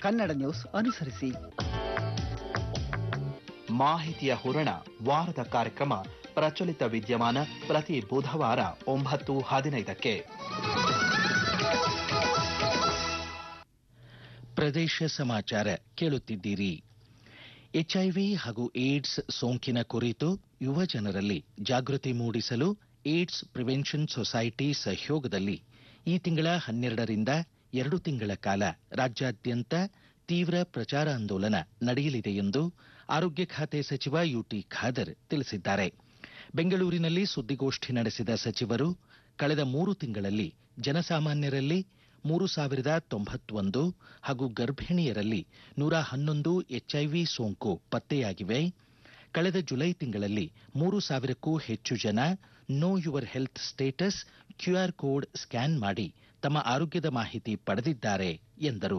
Kannada news ಅನುಸರಿಸಿ ಮಾಹಿತಿಯ ಹೂರಣ ವಾರದ ಕಾರ್ಯಕ್ರಮ ಪ್ರಚಲಿತ ವಿದ್ಯಮಾನ ಪ್ರತಿ ಬುಧವಾರ ಒಂಬತ್ತು ಹದಿನೈದಕ್ಕೆ ಪ್ರದೇಶ ಸಮಾಚಾರ ಕೇಳುತ್ತಿದ್ದೀರಿ ಎಚ್ಐವಿ ಹಾಗೂ ಏಡ್ಸ್ ಸೋಂಕಿನ ಕುರಿತು ಯುವ ಜನರಲ್ಲಿ ಜಾಗೃತಿ ಮೂಡಿಸಲು ಏಡ್ಸ್ ಪ್ರಿವೆನ್ಷನ್ ಸೊಸೈಟಿ ಸಹಯೋಗದಲ್ಲಿ ಈ ತಿಂಗಳ ಹನ್ನೆರಡರಿಂದ ಎರಡು ತಿಂಗಳ ಕಾಲ ರಾಜ್ಯಾದ್ಯಂತ ತೀವ್ರ ಪ್ರಚಾರಾಂದೋಲನ ನಡೆಯಲಿದೆ ಎಂದು ಆರೋಗ್ಯ ಖಾತೆ ಸಚಿವ ಯುಟಿ ಖಾದರ್ ತಿಳಿಸಿದ್ದಾರೆ ಬೆಂಗಳೂರಿನಲ್ಲಿ ಸುದ್ದಿಗೋಷ್ಠಿ ನಡೆಸಿದ ಸಚಿವರು ಕಳೆದ ಮೂರು ತಿಂಗಳಲ್ಲಿ ಜನಸಾಮಾನ್ಯರಲ್ಲಿ ಮೂರು ಸಾವಿರದ ತೊಂಬತ್ತೊಂದು ಹಾಗೂ ಗರ್ಭಿಣಿಯರಲ್ಲಿ ನೂರ ಹನ್ನೊಂದು ಎಚ್ಐವಿ ಸೋಂಕು ಪತ್ತೆಯಾಗಿವೆ ಕಳೆದ ಜುಲೈ ತಿಂಗಳಲ್ಲಿ ಮೂರು ಸಾವಿರಕ್ಕೂ ಹೆಚ್ಚು ಜನ know your health status QR code scan ಮಾಡಿ ತಮ್ಮ ಆರೋಗ್ಯದ ಮಾಹಿತಿ ಪಡೆದಿದ್ದಾರೆ ಎಂದರು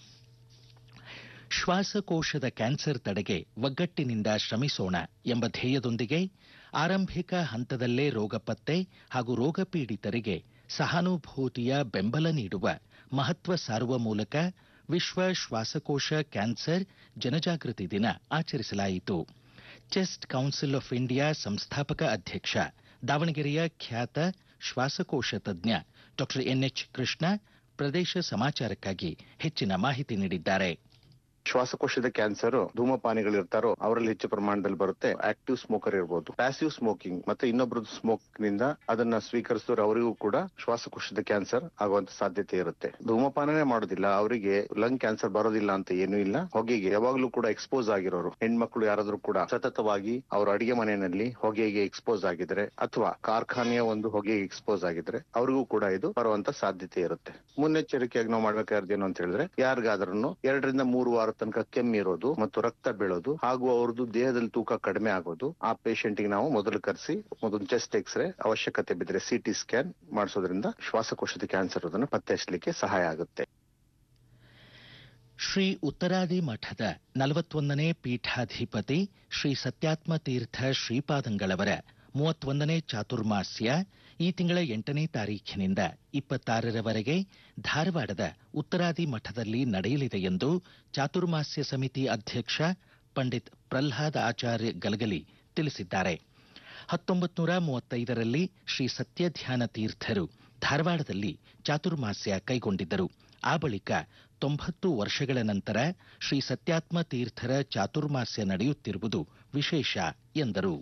ಶ್ವಾಸಕೋಶದ ಕ್ಯಾನ್ಸರ್ ತಡೆಗೆ ಒಗ್ಗಟ್ಟಿನಿಂದ ಶ್ರಮಿಸೋಣ ಎಂಬ ಧ್ಯೇಯದೊಂದಿಗೆ ಆರಂಭಿಕ ಹಂತದಲ್ಲೇ ರೋಗ ಪತ್ತೆ ಹಾಗೂ ರೋಗ ಪೀಡಿತರಿಗೆ ಸಹಾನುಭೂತಿಯ ಬೆಂಬಲ ನೀಡುವ ಮಹತ್ವ ಸಾರುವ ಮೂಲಕ ವಿಶ್ವ ಶ್ವಾಸಕೋಶ ಕ್ಯಾನ್ಸರ್ ಜನಜಾಗೃತಿ ದಿನ ಆಚರಿಸಲಾಯಿತು ಚೆಸ್ಟ್ ಕೌನ್ಸಿಲ್ ಆಫ್ ಇಂಡಿಯಾ ಸಂಸ್ಥಾಪಕ ಅಧ್ಯಕ್ಷ ದಾವಣಗೆರೆಯ ಖ್ಯಾತ ಶ್ವಾಸಕೋಶ ತಜ್ಞ ಡಾಕ್ಟರ್ ಎನ್ಎಚ್ ಕೃಷ್ಣ ಪ್ರದೇಶ ಸಮಾಚಾರಕ್ಕಾಗಿ ಹೆಚ್ಚಿನ ಮಾಹಿತಿ ನೀಡಿದ್ದಾರೆ ಶ್ವಾಸಕೋಶದ ಕ್ಯಾನ್ಸರ್ ಧೂಮಪಾನಿಗಳು ಇರ್ತಾರೋ ಅವರಲ್ಲಿ ಹೆಚ್ಚು ಪ್ರಮಾಣದಲ್ಲಿ ಬರುತ್ತೆ ಆಕ್ಟಿವ್ ಸ್ಮೋಕರ್ ಇರಬಹುದು ಪ್ಯಾಸಿವ್ ಸ್ಮೋಕಿಂಗ್ ಮತ್ತೆ ಇನ್ನೊಬ್ರದ್ದು ಸ್ಮೋಕ್ ನಿಂದ ಅದನ್ನ ಸ್ವೀಕರಿಸಿದವರು ಅವರಿಗೂ ಕೂಡ ಶ್ವಾಸಕೋಶದ ಕ್ಯಾನ್ಸರ್ ಆಗುವಂತ ಸಾಧ್ಯತೆ ಇರುತ್ತೆ ಧೂಮಪಾನನೇ ಮಾಡೋದಿಲ್ಲ ಅವರಿಗೆ ಲಂಗ್ ಕ್ಯಾನ್ಸರ್ ಬರೋದಿಲ್ಲ ಅಂತ ಏನೂ ಇಲ್ಲ ಹೊಗೆಗೆ ಯಾವಾಗ್ಲೂ ಕೂಡ ಎಕ್ಸ್ಪೋಸ್ ಆಗಿರೋರು ಹೆಣ್ಮಕ್ಳು ಯಾರಾದ್ರೂ ಕೂಡ ಸತತವಾಗಿ ಅವ್ರ ಅಡಿಗೆ ಮನೆಯಲ್ಲಿ ಹೊಗೆಗೆ ಎಕ್ಸ್ಪೋಸ್ ಆಗಿದ್ರೆ ಅಥವಾ ಕಾರ್ಖಾನೆಯ ಒಂದು ಹೊಗೆಗೆ ಎಕ್ಸ್ಪೋಸ್ ಆಗಿದ್ರೆ ಅವ್ರಿಗೂ ಕೂಡ ಇದು ಬರುವಂತ ಸಾಧ್ಯತೆ ಇರುತ್ತೆ ಮುನ್ನೆಚ್ಚರಿಕೆಯಾಗಿ ನಾವು ಮಾಡ್ಬೇಕಾದ್ರೆ ಏನು ಅಂತ ಹೇಳಿದ್ರೆ ಯಾರಿಗಾದ್ರೂ ಎರಡರಿಂದ ಮೂರು ವಾರ ತನಕ ಕೆಮ್ಮಿರೋದು ಮತ್ತು ರಕ್ತ ಬೀಳೋದು ಹಾಗೂ ಅವ್ರದ್ದು ದೇಹದಲ್ಲಿ ತೂಕ ಕಡಿಮೆ ಆಗೋದು ಆ ಪೇಷಂಟ್ ನಾವು ಮೊದಲು ಕರೆಸಿ ಮೊದಲು ಚೆಸ್ಟ್ ಎಕ್ಸ್ರೇ ಅವಶ್ಯಕತೆ ಬಿದ್ದರೆ ಸಿಟಿ ಸ್ಕ್ಯಾನ್ ಮಾಡಿಸೋದ್ರಿಂದ ಶ್ವಾಸಕೋಶದ ಕ್ಯಾನ್ಸರ್ ಅದನ್ನು ಪತ್ತೆ ಹಚ್ಚಲಿಕ್ಕೆ ಸಹಾಯ ಆಗುತ್ತೆ ಶ್ರೀ ಉತ್ತರಾದಿ ಮಠದ ನಲವತ್ತೊಂದನೇ ಪೀಠಾಧಿಪತಿ ಶ್ರೀ ಸತ್ಯಾತ್ಮ ತೀರ್ಥ ಶ್ರೀಪಾದಂಗಳವರ ಮೂವತ್ತೊಂದನೇ ಚಾತುರ್ಮಾಸ್ಯ ಈ ತಿಂಗಳ ಎಂಟನೇ ತಾರೀಖಿನಿಂದ ಇಪ್ಪತ್ತಾರರವರೆಗೆ ಧಾರವಾಡದ ಉತ್ತರಾದಿ ಮಠದಲ್ಲಿ ನಡೆಯಲಿದೆ ಎಂದು ಚಾತುರ್ಮಾಸ್ಯ ಸಮಿತಿ ಅಧ್ಯಕ್ಷ ಪಂಡಿತ್ ಪ್ರಹ್ಲಾದ್ ಆಚಾರ್ಯ ಗಲಗಲಿ ತಿಳಿಸಿದ್ದಾರೆ ಹತ್ತೊಂಬತ್ತು ನೂರ ಮೂವತ್ತೈದರಲ್ಲಿ ಶ್ರೀ ಸತ್ಯಧ್ಯಾನ ತೀರ್ಥರು ಧಾರವಾಡದಲ್ಲಿ ಚಾತುರ್ಮಾಸ್ಯ ಕೈಗೊಂಡಿದ್ದರು ಆ ಬಳಿಕ ತೊಂಬತ್ತು ವರ್ಷಗಳ ನಂತರ ಶ್ರೀ ಸತ್ಯಾತ್ಮ ತೀರ್ಥರ ಚಾತುರ್ಮಾಸ್ಯ ನಡೆಯುತ್ತಿರುವುದು ವಿಶೇಷ ಎಂದರು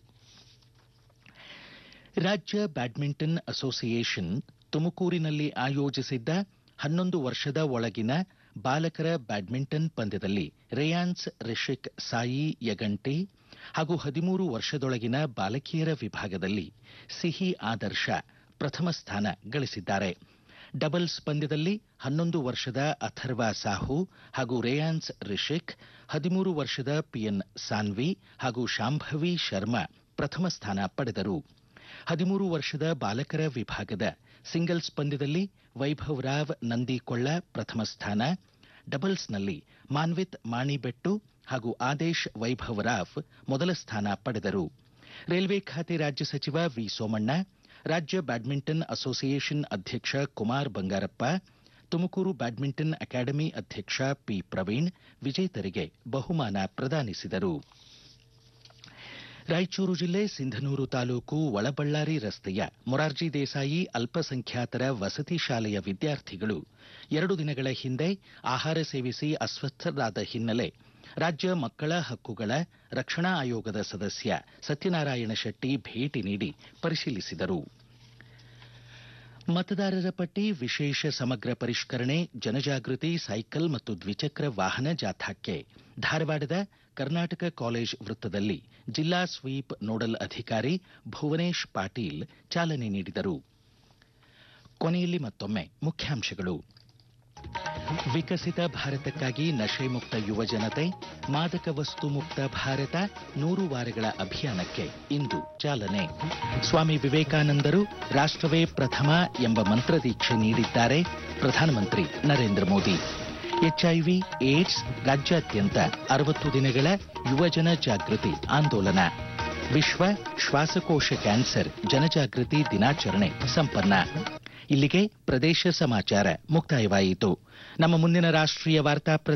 ರಾಜ್ಯ ಬ್ಯಾಡ್ಮಿಂಟನ್ ಅಸೋಸಿಯೇಷನ್ ತುಮಕೂರಿನಲ್ಲಿ ಆಯೋಜಿಸಿದ್ದ ಹನ್ನೊಂದು ವರ್ಷದ ಒಳಗಿನ ಬಾಲಕರ ಬ್ಯಾಡ್ಮಿಂಟನ್ ಪಂದ್ಯದಲ್ಲಿ ರೇಯಾನ್ಸ್ ರಿಷಿಕ್ ಸಾಯಿ ಯಗಂಟಿ ಹಾಗೂ ಹದಿಮೂರು ವರ್ಷದೊಳಗಿನ ಬಾಲಕಿಯರ ವಿಭಾಗದಲ್ಲಿ ಸಿಹಿ ಆದರ್ಶ ಪ್ರಥಮ ಸ್ಥಾನ ಗಳಿಸಿದ್ದಾರೆ ಡಬಲ್ಸ್ ಪಂದ್ಯದಲ್ಲಿ ಹನ್ನೊಂದು ವರ್ಷದ ಅಥರ್ವ ಸಾಹು ಹಾಗೂ ರೇಯಾನ್ಸ್ ರಿಷಿಕ್ ಹದಿಮೂರು ವರ್ಷದ ಪಿಎನ್ ಸಾನ್ವಿ ಹಾಗೂ ಶಾಂಭವಿ ಶರ್ಮಾ ಪ್ರಥಮ ಸ್ಥಾನ ಪಡೆದರು ಹದಿಮೂರು ವರ್ಷದ ಬಾಲಕರ ವಿಭಾಗದ ಸಿಂಗಲ್ಸ್ ಪಂದ್ಯದಲ್ಲಿ ವೈಭವ್ ರಾವ್ ನಂದಿಕೊಳ್ಳ ಪ್ರಥಮ ಸ್ಥಾನ ಡಬಲ್ಸ್ನಲ್ಲಿ ಮಾನ್ವಿತ್ ಮಾಣಿಬೆಟ್ಟು ಹಾಗೂ ಆದೇಶ್ ವೈಭವ್ ರಾವ್ ಮೊದಲ ಸ್ಥಾನ ಪಡೆದರು ರೈಲ್ವೆ ಖಾತೆ ರಾಜ್ಯ ಸಚಿವ ವಿ ಸೋಮಣ್ಣ ರಾಜ್ಯ ಬ್ಯಾಡ್ಮಿಂಟನ್ ಅಸೋಸಿಯೇಷನ್ ಅಧ್ಯಕ್ಷ ಕುಮಾರ್ ಬಂಗಾರಪ್ಪ ತುಮಕೂರು ಬ್ಯಾಡ್ಮಿಂಟನ್ ಅಕಾಡೆಮಿ ಅಧ್ಯಕ್ಷ ಪಿ ಪ್ರವೀಣ್ ವಿಜೇತರಿಗೆ ಬಹುಮಾನ ಪ್ರದಾನಿಸಿದರು ರಾಯಚೂರು ಜಿಲ್ಲೆ ಸಿಂಧನೂರು ತಾಲೂಕು ಒಳಬಳ್ಳಾರಿ ರಸ್ತೆಯ ಮೊರಾರ್ಜಿ ದೇಸಾಯಿ ಅಲ್ಪಸಂಖ್ಯಾತರ ವಸತಿ ಶಾಲೆಯ ವಿದ್ಯಾರ್ಥಿಗಳು ಎರಡು ದಿನಗಳ ಹಿಂದೆ ಆಹಾರ ಸೇವಿಸಿ ಅಸ್ವಸ್ಥರಾದ ಹಿನ್ನೆಲೆ ರಾಜ್ಯ ಮಕ್ಕಳ ಹಕ್ಕುಗಳ ರಕ್ಷಣಾ ಆಯೋಗದ ಸದಸ್ಯ ಸತ್ಯನಾರಾಯಣ ಶೆಟ್ಟಿ ಭೇಟಿ ನೀಡಿ ಪರಿಶೀಲಿಸಿದರು ಮತದಾರರ ಪಟ್ಟಿ ವಿಶೇಷ ಸಮಗ್ರ ಪರಿಷ್ಕರಣೆ ಜನಜಾಗೃತಿ ಸೈಕಲ್ ಮತ್ತು ದ್ವಿಚಕ್ರ ವಾಹನ ಜಾಥಾಕ್ಕೆ ಧಾರವಾಡದ ಕರ್ನಾಟಕ ಕಾಲೇಜ್ ವೃತ್ತದಲ್ಲಿ ಜಿಲ್ಲಾ ಸ್ವೀಪ್ ನೋಡಲ್ ಅಧಿಕಾರಿ ಭುವನೇಶ್ ಪಾಟೀಲ್ ಚಾಲನೆ ನೀಡಿದರು ಕೊನೆಯಲ್ಲಿ ಮತ್ತೊಮ್ಮೆ ಮುಖ್ಯಾಂಶಗಳು ವಿಕಸಿತ ಭಾರತಕ್ಕಾಗಿ ನಶೆ ಮುಕ್ತ ಯುವ ಜನತೆ ಮಾದಕ ವಸ್ತು ಮುಕ್ತ ಭಾರತ ನೂರು ವಾರಗಳ ಅಭಿಯಾನಕ್ಕೆ ಇಂದು ಚಾಲನೆ ಸ್ವಾಮಿ ವಿವೇಕಾನಂದರು ರಾಷ್ಟ್ರವೇ ಪ್ರಥಮ ಎಂಬ ಮಂತ್ರದೀಕ್ಷೆ ನೀಡಿದ್ದಾರೆ ಪ್ರಧಾನಮಂತ್ರಿ ನರೇಂದ್ರ ಮೋದಿ ಎಚ್ಐವಿ ಏಡ್ಸ್ ರಾಜ್ಯಾದ್ಯಂತ ಅರವತ್ತು ದಿನಗಳ ಯುವಜನ ಜಾಗೃತಿ ಆಂದೋಲನ ವಿಶ್ವ ಶ್ವಾಸಕೋಶ ಕ್ಯಾನ್ಸರ್ ಜನಜಾಗೃತಿ ದಿನಾಚರಣೆ ಸಂಪನ್ನ ಇಲ್ಲಿಗೆ ಪ್ರದೇಶ ಸಮಾಚಾರ ಮುಕ್ತಾಯವಾಯಿತು ನಮ್ಮ ಮುಂದಿನ ರಾಷ್ಟ್ರೀಯ ವಾರ್ತಾ